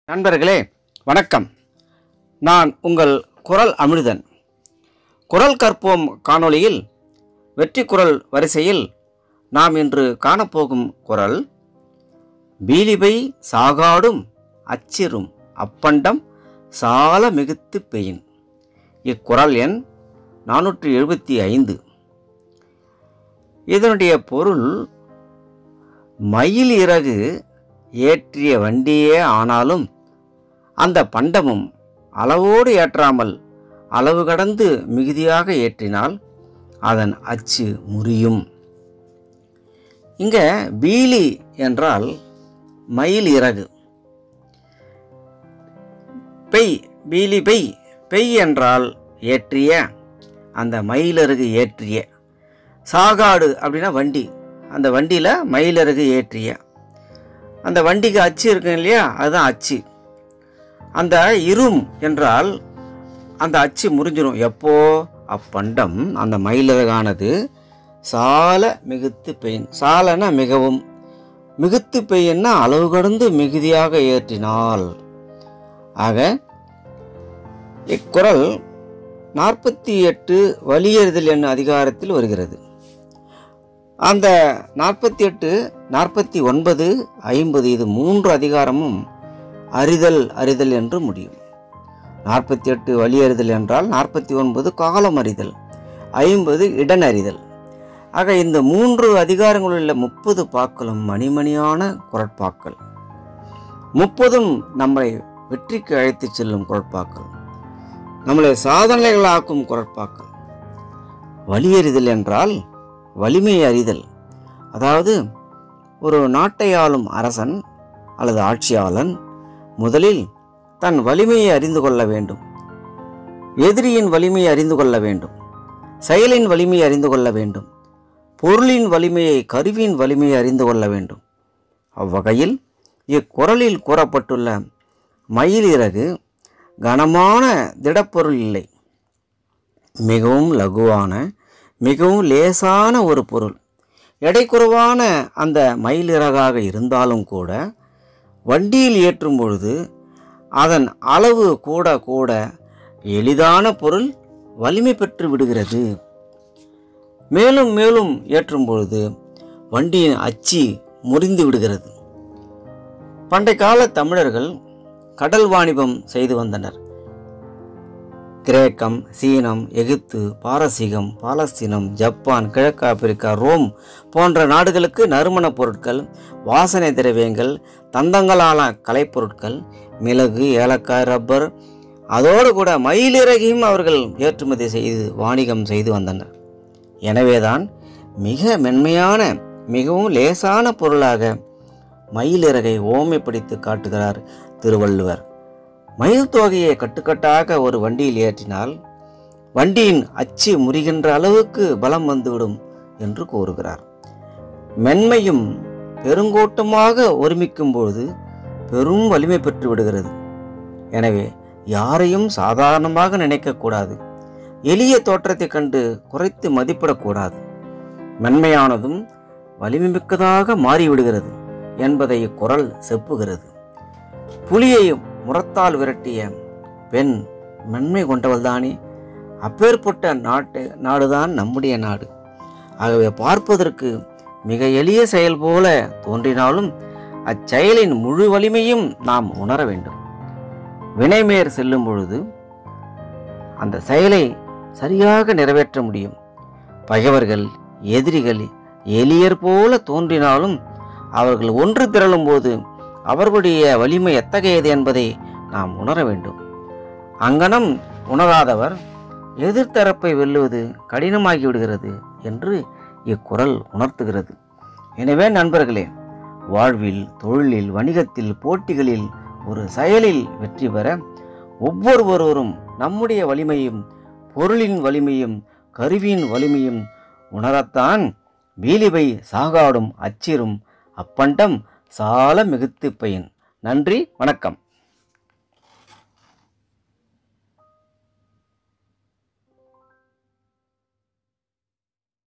நண்பர்களே வணக்கம் நான் உங்கள் குரல் அமிர்தன் குரல் கற்போம் காணொளியில் வெற்றி குரல் வரிசையில் நாம் இன்று காணப்போகும் குரல் பீலிபை சாகாடும் அச்சிரும் அப்பண்டம் சால மிகுத்து பெயின் இக்குறள் எண் நானூற்றி எழுபத்தி ஐந்து இதனுடைய பொருள் மயில் இறகு ஏற்றிய வண்டியே ஆனாலும் அந்த பண்டமும் அளவோடு ஏற்றாமல் அளவு கடந்து மிகுதியாக ஏற்றினால் அதன் அச்சு முறியும் இங்க பீலி என்றால் மயில் இறகு பெய் பீலி பெய் பெய் என்றால் ஏற்றிய அந்த மயிலருகு ஏற்றிய சாகாடு அப்படின்னா வண்டி அந்த வண்டியில் மயிலருகு ஏற்றிய அந்த வண்டிக்கு அச்சு இருக்கு இல்லையா அதுதான் அச்சு அந்த இரும் என்றால் அந்த அச்சு முறிஞ்சிரும் எப்போ அப்பண்டம் அந்த மயிலரகானது சால மிகுத்து பெயின் சாலனா மிகவும் மிகுத்து பெய்யன்னா அளவு கடந்து மிகுதியாக ஏற்றினால் ஆக இக்குறள் நாற்பத்தி எட்டு வலியறிதல் என்னும் அதிகாரத்தில் வருகிறது அந்த நாற்பத்தி எட்டு நாற்பத்தி ஒன்பது ஐம்பது இது மூன்று அதிகாரமும் அறிதல் அறிதல் என்று முடியும் நாற்பத்தி எட்டு வழி அறிதல் என்றால் நாற்பத்தி ஒன்பது காலம் அறிதல் ஐம்பது இடன் அறிதல் ஆக இந்த மூன்று அதிகாரங்களில் உள்ள முப்பது பாக்களும் மணிமணியான குரட்பாக்கள் முப்பதும் நம்மை வெற்றிக்கு அழைத்துச் செல்லும் குரட்பாக்கள் நம்மளை சாதனைகளாக்கும் குரட்பாக்கள் வலியறிதல் என்றால் வலிமை அறிதல் அதாவது ஒரு நாட்டை ஆளும் அரசன் அல்லது ஆட்சியாளன் முதலில் தன் வலிமையை அறிந்து கொள்ள வேண்டும் எதிரியின் வலிமையை அறிந்து கொள்ள வேண்டும் செயலின் வலிமையை அறிந்து கொள்ள வேண்டும் பொருளின் வலிமையை கருவியின் வலிமையை அறிந்து கொள்ள வேண்டும் அவ்வகையில் இக்குறளில் கூறப்பட்டுள்ள மயிலிறகு கனமான திடப்பொருள் இல்லை மிகவும் லகுவான மிகவும் லேசான ஒரு பொருள் எடை குறைவான அந்த மயிலிறகாக இருந்தாலும் கூட வண்டியில் ஏற்றும் பொழுது அதன் அளவு கூட கூட எளிதான பொருள் வலிமை பெற்று விடுகிறது மேலும் மேலும் ஏற்றும் பொழுது வண்டியின் அச்சு முறிந்து விடுகிறது பண்டை கால தமிழர்கள் கடல் வாணிபம் செய்து வந்தனர் கிரேக்கம் சீனம் எகிப்து பாரசீகம் பாலஸ்தீனம் ஜப்பான் கிழக்கு ஆப்பிரிக்கா ரோம் போன்ற நாடுகளுக்கு நறுமணப் பொருட்கள் வாசனை திரவியங்கள் தந்தங்களான கலைப்பொருட்கள் மிளகு ஏலக்காய் ரப்பர் அதோடு கூட மயிலிறகையும் அவர்கள் ஏற்றுமதி செய்து வாணிகம் செய்து வந்தனர் எனவேதான் மிக மென்மையான மிகவும் லேசான பொருளாக மயிலிறகை ஓமைப்படுத்தி காட்டுகிறார் திருவள்ளுவர் மயில் தொகையை கட்டுக்கட்டாக ஒரு வண்டியில் ஏற்றினால் வண்டியின் அச்சு முறிகின்ற அளவுக்கு பலம் வந்துவிடும் என்று கூறுகிறார் மென்மையும் பெருங்கூட்டமாக ஒருமிக்கும் பொழுது பெரும் வலிமை பெற்று விடுகிறது எனவே யாரையும் சாதாரணமாக நினைக்கக்கூடாது எளிய தோற்றத்தைக் கண்டு குறைத்து மதிப்பிடக்கூடாது மென்மையானதும் வலிமைமிக்கதாக மாறிவிடுகிறது என்பதை இக்குறள் செப்புகிறது புலியை முரத்தால் விரட்டிய பெண் மென்மை கொண்டவள்தானே அப்பேற்பட்ட நாட்டு நாடுதான் நம்முடைய நாடு ஆகவே பார்ப்பதற்கு மிக எளிய செயல் போல தோன்றினாலும் அச்செயலின் முழு வலிமையும் நாம் உணர வேண்டும் வினைமேர் செல்லும் பொழுது அந்த செயலை சரியாக நிறைவேற்ற முடியும் பகைவர்கள் எதிரிகள் எளியர் போல தோன்றினாலும் அவர்கள் ஒன்று திரளும் போது அவர்களுடைய வலிமை எத்தகையது என்பதை நாம் உணர வேண்டும் அங்கனம் உணராதவர் எதிர்த்தரப்பை வெல்லுவது கடினமாகி விடுகிறது என்று இக்குறள் உணர்த்துகிறது எனவே நண்பர்களே வாழ்வில் தொழிலில் வணிகத்தில் போட்டிகளில் ஒரு செயலில் வெற்றி பெற ஒவ்வொருவரும் நம்முடைய வலிமையும் பொருளின் வலிமையும் கருவியின் வலிமையும் உணரத்தான் வீலிவை சாகாடும் அச்சிரும் அப்பண்டம் சால மிகுத்து பயன் நன்றி வணக்கம்